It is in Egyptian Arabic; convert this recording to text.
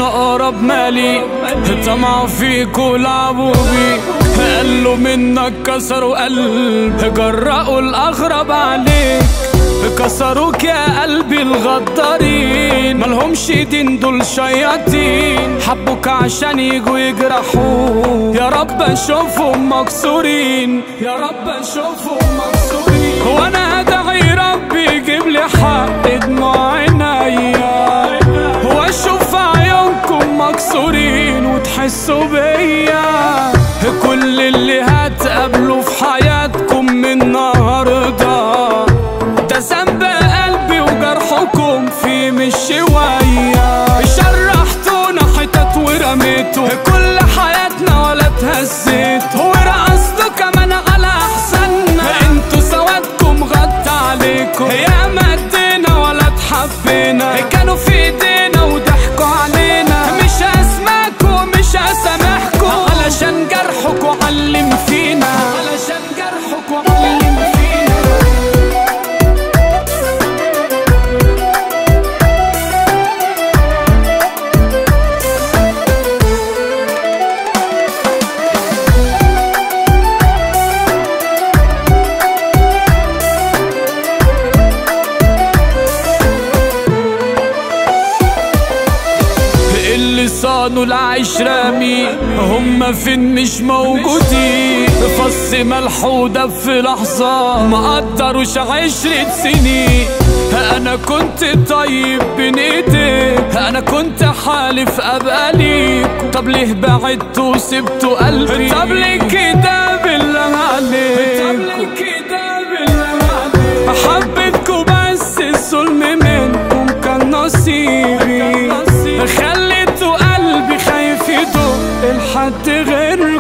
كان اقرب مالي طمع فيكوا لعبوا بيه قالوا منك كسروا قلب جرأوا الاغرب عليك كسروك يا قلبي الغدارين ملهمش دين دول شياطين حبوك عشان يجوا يجرحوك يا رب اشوفهم مكسورين يا رب اشوفهم مكسورين وانا ادعي ربي يجيب لي حق دموع عينيا واشوف عيونكم مكسورين وتحسوا بيا كل اللي هتقابلوا في حياتكم من النهارده ده ذنب قلبي وجرحكم فيه مش شوية شرحتونا حتت ورميتوا كل حياتنا ولا اتهزيتوا ورقصتوا كمان على احسننا انتوا سوادكم غطى عليكم يا ما ادينا ولا اتحبينا كانوا في ايدينا وضحكوا علينا مش هسمعكم مش هسامحكم علشان جرحكوا علم فينا علشان جرحكوا علم فينا اللي صانوا العشرة مين هم فين مش موجودين فص ملحودة في لحظة ما قدروش عشرة سنين انا كنت طيب بين ايديك انا كنت حالف ابقى ليك طب ليه بعدتوا وسبتوا قلبي طب ليه كده بالله عليك طب ليه كده بالله عليك حبيتكوا بس الظلم منكم كان نصيبي خليتوا قلبي خايف يدق لحد غير